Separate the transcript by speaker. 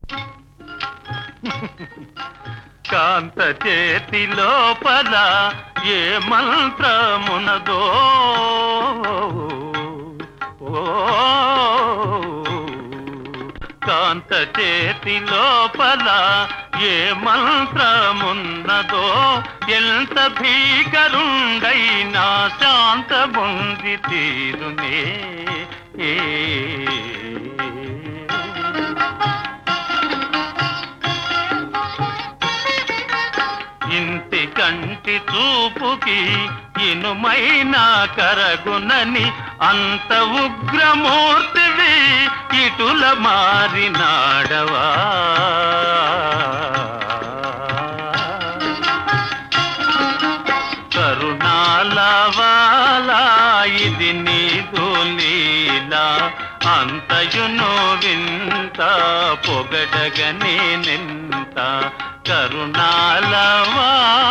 Speaker 1: కాంత చేతి లోపల ఏ మంత్రమునదో ఓ కాంత చేతి లోపల ఏ మంత్రమున్నదో ఎంత భీకరుండైనా శాంత బొంది తీరునే ఏ ఇంటి కంటి చూపుకి ఇనుమైన కరగునని అంత ఉగ్రమూర్తివి ఇటుల మారినాడవా కరుణాలవాలా ఇది నీదు లీలా అంతయును వింత పొగడగనే నింత కరుణాలవా